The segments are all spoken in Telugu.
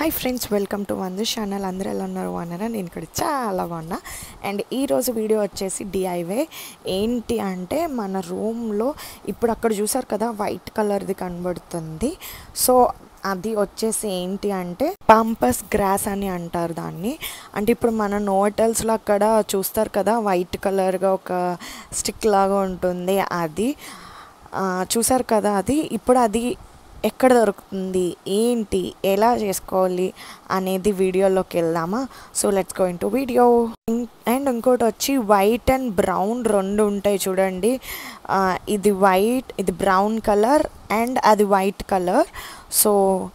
హాయ్ ఫ్రెండ్స్ వెల్కమ్ టు వంద ఛానల్ అందరూ ఎలా ఉన్నారు అన్నారా నేను ఇక్కడ చాలా బాగున్నా అండ్ ఈరోజు వీడియో వచ్చేసి డిఐవే ఏంటి అంటే మన రూమ్లో ఇప్పుడు అక్కడ చూసారు కదా వైట్ కలర్ది కనబడుతుంది సో అది వచ్చేసి ఏంటి అంటే పంపస్ గ్రాస్ అని అంటారు దాన్ని అంటే ఇప్పుడు మన హోటల్స్లో అక్కడ చూస్తారు కదా వైట్ కలర్గా ఒక స్టిక్ లాగా ఉంటుంది అది ఆ, చూసారు కదా అది ఇప్పుడు అది ఎక్కడ దొరుకుతుంది ఏంటి ఎలా చేసుకోవాలి అనేది వీడియోలోకి వెళ్దామా so let's go in to video and ఇంకోటి వచ్చి వైట్ అండ్ బ్రౌన్ రెండు ఉంటాయి చూడండి ఆ, ఇది వైట్ ఇది బ్రౌన్ కలర్ అండ్ అది వైట్ కలర్ సో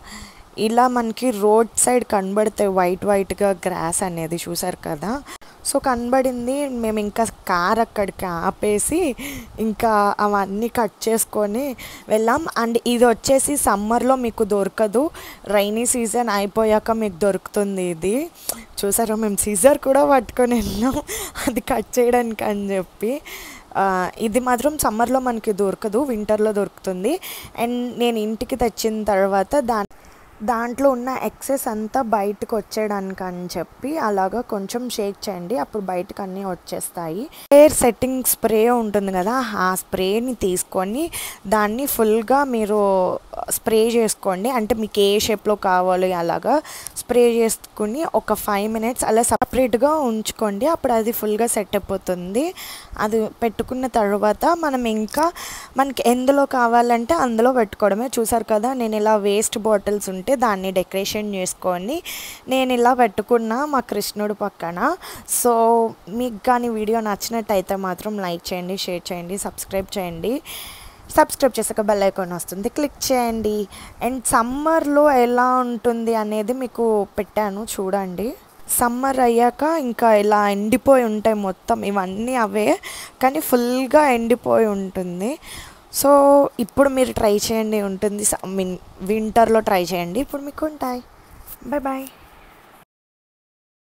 ఇలా మనకి రోడ్ సైడ్ కనబడతాయి వైట్ వైట్గా గ్రాస్ అనేది చూసారు కదా సో కనబడింది మేము ఇంకా కార్ అక్కడికి ఆపేసి ఇంకా అవన్నీ కట్ చేసుకొని వెళ్ళాం అండ్ ఇది వచ్చేసి సమ్మర్లో మీకు దొరకదు రైనీ సీజన్ అయిపోయాక మీకు దొరుకుతుంది ఇది చూసారా మేము సీజర్ కూడా పట్టుకొని వెళ్ళాం అది కట్ చేయడానికి అని చెప్పి ఆ, ఇది మాత్రం సమ్మర్లో మనకి దొరకదు వింటర్లో దొరుకుతుంది అండ్ నేను ఇంటికి తెచ్చిన తర్వాత దాని దాంట్లో ఉన్న ఎక్సెస్ అంతా బయటకు వచ్చేయడానికి అని చెప్పి అలాగా కొంచెం షేక్ చేయండి అప్పుడు బయటకు అన్నీ వచ్చేస్తాయి ఎయిర్ సెట్టింగ్ స్ప్రే ఉంటుంది కదా ఆ స్ప్రేని తీసుకొని దాన్ని ఫుల్గా మీరు స్ప్రే చేసుకోండి అంటే మీకు ఏ షేప్లో కావాలో అలాగా స్ప్రే చేసుకుని ఒక ఫైవ్ మినిట్స్ అలా సపరేట్గా ఉంచుకోండి అప్పుడు అది ఫుల్గా సెట్ అయిపోతుంది అది పెట్టుకున్న తర్వాత మనం ఇంకా మనకి ఎందులో కావాలంటే అందులో పెట్టుకోవడమే చూసారు కదా నేను ఇలా వేస్ట్ బాటిల్స్ ఉంటే దాన్ని డెకరేషన్ చేసుకొని నేను ఇలా పెట్టుకున్నా మా కృష్ణుడు పక్కన సో మీకు కానీ వీడియో నచ్చినట్టయితే మాత్రం లైక్ చేయండి షేర్ చేయండి సబ్స్క్రైబ్ చేయండి సబ్స్క్రైబ్ చేసాక బెల్ ఐకాన్ వస్తుంది క్లిక్ చేయండి అండ్ సమ్మర్లో ఎలా ఉంటుంది అనేది మీకు పెట్టాను చూడండి సమ్మర్ అయ్యాక ఇంకా ఇలా ఎండిపోయి ఉంటాయి మొత్తం ఇవన్నీ అవే కానీ ఫుల్గా ఎండిపోయి ఉంటుంది సో ఇప్పుడు మీరు ట్రై చేయండి ఉంటుంది మీన్ వింటర్లో ట్రై చేయండి ఇప్పుడు మీకు ఉంటాయి బాయ్ బాయ్